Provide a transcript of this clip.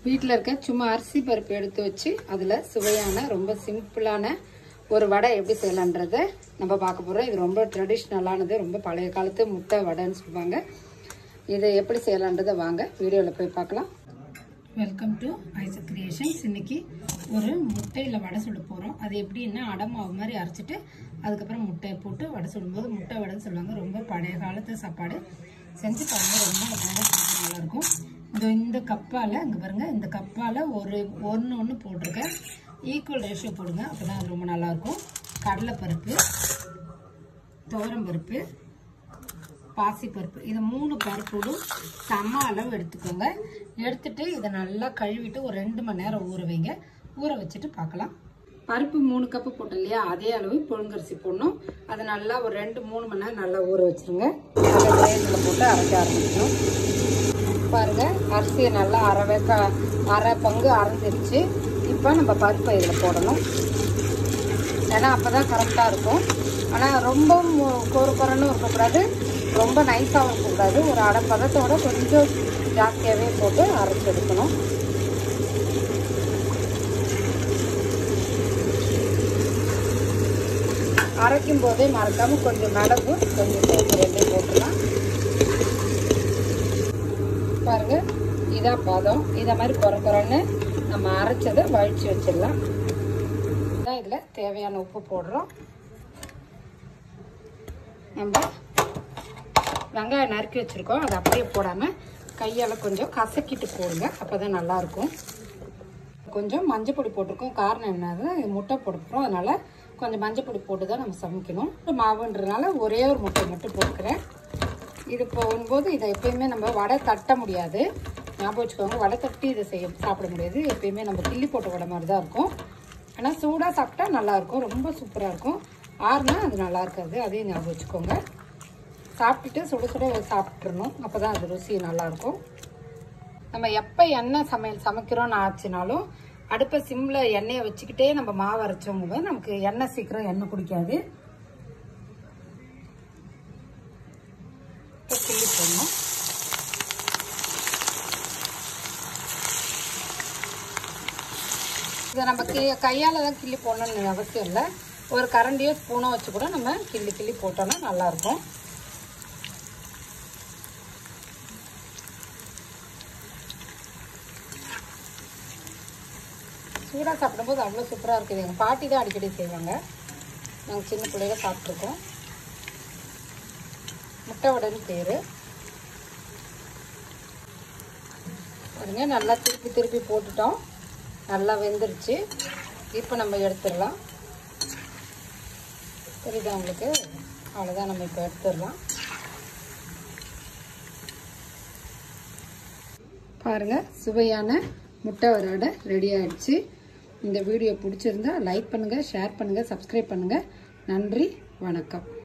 வீட்டில் இருக்க சும்மா அரிசி பருப்பு எடுத்து வச்சு அதில் சுவையான ரொம்ப சிம்பிளான ஒரு வடை எப்படி செய்யலான்றதை நம்ம பார்க்க போகிறோம் இது ரொம்ப ட்ரெடிஷ்னலானது ரொம்ப பழைய காலத்து முட்டை வடைன்னு சொல்லுவாங்க இதை எப்படி செய்யலான்றதை வாங்க வீடியோவில் போய் பார்க்கலாம் வெல்கம் டு ஐசக் கிரியேஷன்ஸ் இன்னைக்கு ஒரு முட்டையில் வடை சுட போகிறோம் அது எப்படின்னா அடமாவு மாதிரி அரைச்சிட்டு அதுக்கப்புறம் முட்டையை போட்டு வடை சுடும்போது முட்டை வடைன்னு சொல்லுவாங்க ரொம்ப பழைய காலத்து சாப்பாடு செஞ்சு பாருங்க ரொம்ப ரொம்ப நல்லாயிருக்கும் இந்த இந்த கப்பால் இங்கே பாருங்க இந்த கப்பால் ஒரு ஒன்று ஒன்று போட்டிருக்கேன் ஈக்குவல் ரேஷியோ போடுங்க அப்போ தான் அது ரொம்ப நல்லாயிருக்கும் கடலைப்பருப்பு துவரம் பருப்பு பாசிப்பருப்பு இது மூணு பருப்போடும் சம அளவு எடுத்துக்கோங்க எடுத்துட்டு இதை நல்லா கழுவிட்டு ஒரு ரெண்டு மணி நேரம் ஊற வைங்க ஊற வச்சுட்டு பார்க்கலாம் பருப்பு மூணு கப்பு போட்டோம் இல்லையா அதே அளவு புழுங்கரிசி போடணும் அதை நல்லா ஒரு ரெண்டு மூணு மணி நேரம் நல்லா ஊற வச்சிருங்க அதை கிரைண்டரில் போட்டு அரைக்க ஆரம்பிக்கணும் பாருங்க அரிசியை நல்லா அரை க அரை பங்கு அரைஞ்சிருச்சு இப்போ நம்ம பருப்பை இதில் போடணும் ஏன்னா அப்போ தான் கரெக்டாக இருக்கும் ஆனால் ரொம்ப கொரு கொரன்னு இருக்கக்கூடாது ரொம்ப நைஸாகவும் இருக்கக்கூடாது ஒரு அரை பதத்தோட கொஞ்சம் ஜாஸ்தியாகவே போட்டு அரைச்சி எடுக்கணும் அரைக்கும் போதே மறக்காமல் கொஞ்சம் மிளகு கொஞ்சம் சோப்பு ரெண்டையும் போட்டுக்கலாம் பாருங்க இதான் பதம் இதை மாதிரி குறை குறைன்னு நம்ம அரைச்சதை வழிச்சு வச்சிடலாம் தான் இதில் தேவையான உப்பு போடுறோம் நம்ம வெங்காயம் நறுக்கி வச்சுருக்கோம் அதை அப்படியே போடாமல் கையால் கொஞ்சம் கசக்கிட்டு போடுங்க அப்போ தான் நல்லாயிருக்கும் கொஞ்சம் மஞ்சள் பொடி போட்டிருக்கோம் காரணம் என்னது இது முட்டை போட போகிறோம் அதனால் கொஞ்சம் மஞ்சள் பொடி போட்டு தான் நம்ம சமைக்கணும் மாவுன்றதுனால ஒரே ஒரு முட்டை மட்டும் போட்டுக்கிறேன் இது போகும்போது இதை எப்பயுமே நம்ம வடை தட்ட முடியாது ஞாபகம் வச்சுக்கோங்க வடை தட்டி இதை செய்ய சாப்பிட முடியாது எப்பயுமே நம்ம கிள்ளி போட்ட வடை மாதிரி தான் இருக்கும் ஆனால் சூடாக சாப்பிட்டா நல்லாயிருக்கும் ரொம்ப சூப்பராக இருக்கும் ஆறுனா அது நல்லா இருக்காது அதையும் ஞாபகம் வச்சுக்கோங்க சாப்பிட்டுட்டு சுட சுட சாப்பிட்றணும் அப்போ தான் அது ருசி நல்லாயிருக்கும் நம்ம எப்போ எண்ணெய் சமையல் சமைக்கிறோம்னு ஆச்சுனாலும் அடுப்பை சிம்மில் எண்ணெயை வச்சுக்கிட்டே நம்ம மாவு அரைச்சோங்க நமக்கு எண்ணெய் சீக்கிரம் எண்ணெய் குடிக்காது இப்போ கிள்ளி போடணும் இதை நம்ம கி கையால் தான் கிள்ளி போடணும்னு அவசியம் இல்லை ஒரு கரண்டியோ ஸ்பூனோ வச்சு கூட நம்ம கிள்ளி கிள்ளி போட்டோம்னா நல்லாயிருக்கும் சூடாக சாப்பிடும்போது அவ்வளோ சூப்பராக இருக்குது எங்கள் பாட்டி தான் அடிக்கடி செய்வாங்க நாங்கள் சின்ன பிள்ளைங்க சாப்பிட்ருக்கோம் முட்டை வடைன்னு பேர் பாருங்க நல்லா திருப்பி திருப்பி போட்டுட்டோம் நல்லா வெந்துருச்சு இப்போ நம்ம எடுத்துடலாம் தெரியுதா உங்களுக்கு அவ்வளோதான் நம்ம இப்போ எடுத்துடலாம் பாருங்கள் சுவையான முட்டை வரோட ரெடி ஆயிடுச்சு இந்த வீடியோ பிடிச்சிருந்தா லைக் பண்ணுங்கள் ஷேர் பண்ணுங்கள் சப்ஸ்கிரைப் பண்ணுங்கள் நன்றி வணக்கம்